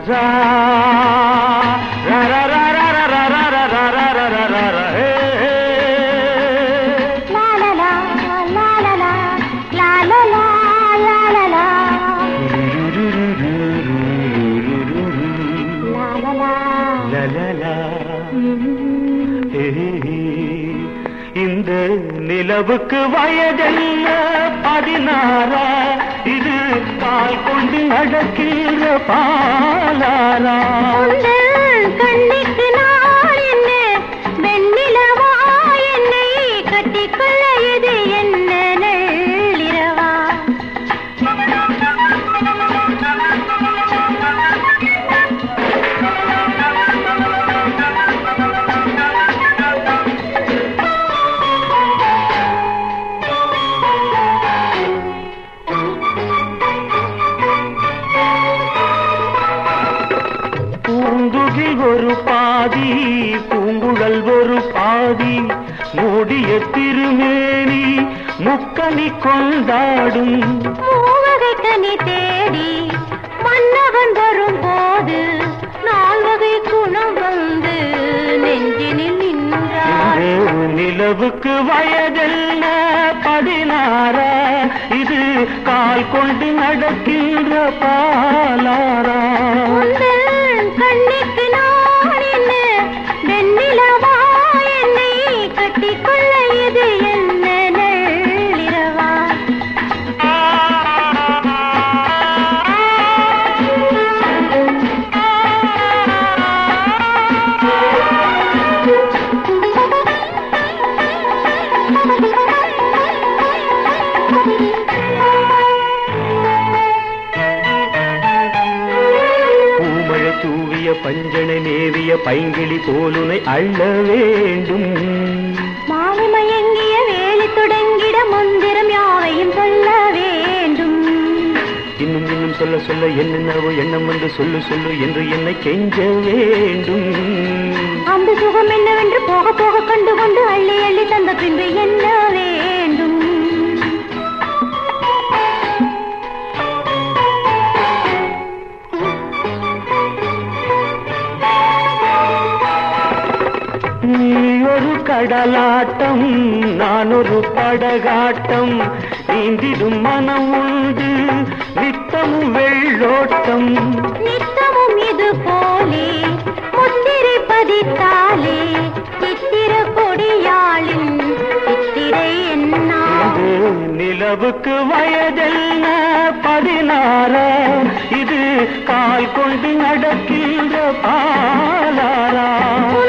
ரா ரா ரா ரா ரா ரா ரா ரா ரா ரா ரா ரா ரா ரா ரா ஹே, ஹே. லா லா லா லா லா லா லா லா லா லா லா லா லா லா லா லா லா லா. ஹே, ஹே, ஹே. இந்த நிலவுக்கு வயதென்ன பதினாறா இது கால் கொண்டு நடக்கிற பாலாரா உந்தன் கண்ணுக்கு நான் என்ன வெண்ணிலவா என்னை கட்டிக்கொள்ள இது என்ன நள்ளிரவா பூந்துகில் ஒரு பாதி பூங்குழல் ஒரு பாதி மூடிய திருமேனி முக்கனி கொண்டாடும் மூவகை கனி தேடி மன்னவன் வரும்போது நால்வகை குணம் வந்து நெஞ்சினில் நின்றார் இந்த நிலவுக்கு வயதென்ன பதினாறா இது கால் கொண்டு நடக்கின்ற பாலாரா உந்தன் கண்ணுக்கு நான் என்ன வெண்ணிலவா என்னை கட்டிக்கொள்ள இது என்ன நள்ளிரவா பூமழை தூவிய பஞ்சனை நேவிய பைங்கிளி போலுனை அள்ள வேண்டும் மாலை மயங்கிய வேலை தொடங்கிட மந்திரம் யாவையும் சொல்ல வேண்டும் இன்னும் இன்னும் சொல்ல சொல்ல என்னென்னவோ எண்ணம் வந்து சொல்லு சொல்லு என்று என்னை கெஞ்ச வேண்டும் அந்த சுகம் என்னவென்று போக போக கண்டு கொண்டு அள்ளி அள்ளி தந்த பின்பு என்ன வேண்டும் நீ ஒரு கடலாட்டம் நான் ஒரு படகாட்டம் நீந்திடும் மனம் உண்டு நித்தமும் வெள்ளோட்டம் நித்தமும் இது போலே முத்திரை பதித்தாலே சித்திர கொடியாளின் சித்திரை என்னாகும் இது நிலவுக்கு வயதென்ன பதினாறா இது கால் கொண்டு நடக்கின்ற பாலாரா